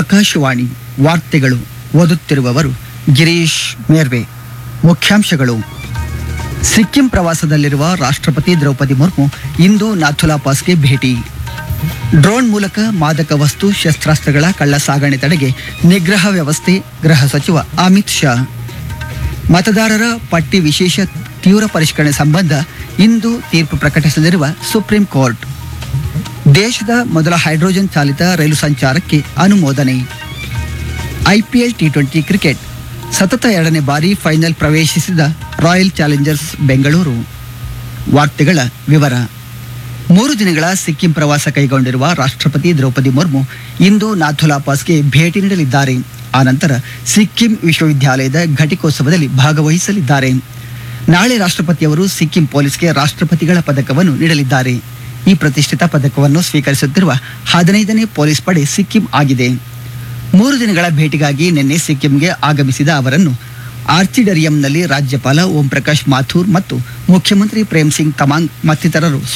ಆಕಾಶವಾಣಿ ವಾರ್ತೆಗಳು ಓದುತ್ತಿರುವವರು ಗಿರೀಶ್ ಮೇರ್ವೆ ಮುಖ್ಯಾಂಶಗಳು ಸಿಕ್ಕಿಂ ಪ್ರವಾಸದಲ್ಲಿರುವ ರಾಷ್ಟ್ರಪತಿ ದ್ರೌಪದಿ ಮುರ್ಮು ಇಂದು ನಾಥುಲಾ ಪಾಸ್ಗೆ ಭೇಟಿ ಡ್ರೋನ್ ಮೂಲಕ ಮಾದಕ ವಸ್ತು ಶಸ್ತ್ರಾಸ್ತ್ರಗಳ ಕಳ್ಳ ಸಾಗಣೆ ತಡೆಗೆ ನಿಗ್ರಹ ವ್ಯವಸ್ಥೆ ಗೃಹ ಸಚಿವ ಅಮಿತ್ ಶಾ ಮತದಾರರ ಪಟ್ಟಿ ವಿಶೇಷ ತೀವ್ರ ಪರಿಷ್ಕರಣೆ ಸಂಬಂಧ ಇಂದು ತೀರ್ಪು ಪ್ರಕಟಿಸಲಿರುವ ಸುಪ್ರೀಂ ಕೋರ್ಟ್ ದೇಶದ ಮೊದಲ ಹೈಡ್ರೋಜನ್ ಚಾಲಿತ ರೈಲು ಸಂಚಾರಕ್ಕೆ ಅನುಮೋದನೆ ಐಪಿಎಲ್ ಟಿ ಟ್ವೆಂಟಿ ಕ್ರಿಕೆಟ್ ಸತತ ಎರಡನೇ ಬಾರಿ ಫೈನಲ್ ಪ್ರವೇಶಿಸಿದ ರಾಯಲ್ ಚಾಲೆಂಜರ್ಸ್ ಬೆಂಗಳೂರು ವಾರ್ತೆಗಳ ವಿವರ ಮೂರು ದಿನಗಳ ಸಿಕ್ಕಿಂ ಪ್ರವಾಸ ಕೈಗೊಂಡಿರುವ ರಾಷ್ಟ್ರಪತಿ ದ್ರೌಪದಿ ಮುರ್ಮು ಇಂದು ನಾಥುಲಾ ಪಾಸ್ಗೆ ಭೇಟಿ ನೀಡಲಿದ್ದಾರೆ ಆನಂತರ ಸಿಕ್ಕಿಂ ವಿಶ್ವವಿದ್ಯಾಲಯದ ಘಟಿಕೋತ್ಸವದಲ್ಲಿ ಭಾಗವಹಿಸಲಿದ್ದಾರೆ ನಾಳೆ ರಾಷ್ಟ್ರಪತಿಯವರು ಸಿಕ್ಕಿಂ ಪೊಲೀಸ್ಗೆ ರಾಷ್ಟ್ರಪತಿಗಳ ಪದಕವನ್ನು ನೀಡಲಿದ್ದಾರೆ ಈ ಪ್ರತಿಷ್ಠಿತ ಪದಕವನ್ನು ಸ್ವೀಕರಿಸುತ್ತಿರುವ ಹದಿನೈದನೇ ಪೊಲೀಸ್ ಪಡೆ ಸಿಕ್ಕಿಂ ಆಗಿದೆ ಮೂರು ದಿನಗಳ ಭೇಟಿಗಾಗಿ ನಿನ್ನೆ ಸಿಕ್ಕಿಂಗೆ ಆಗಮಿಸಿದ ಅವರನ್ನು ಆರ್ಚಿಡರಿಯಂನಲ್ಲಿ ರಾಜ್ಯಪಾಲ ಓಂ ಪ್ರಕಾಶ್ ಮಾಥೂರ್ ಮತ್ತು ಮುಖ್ಯಮಂತ್ರಿ ಪ್ರೇಮ್ ಸಿಂಗ್ ತಮಾಂಗ್ ಮತ್ತಿತರರು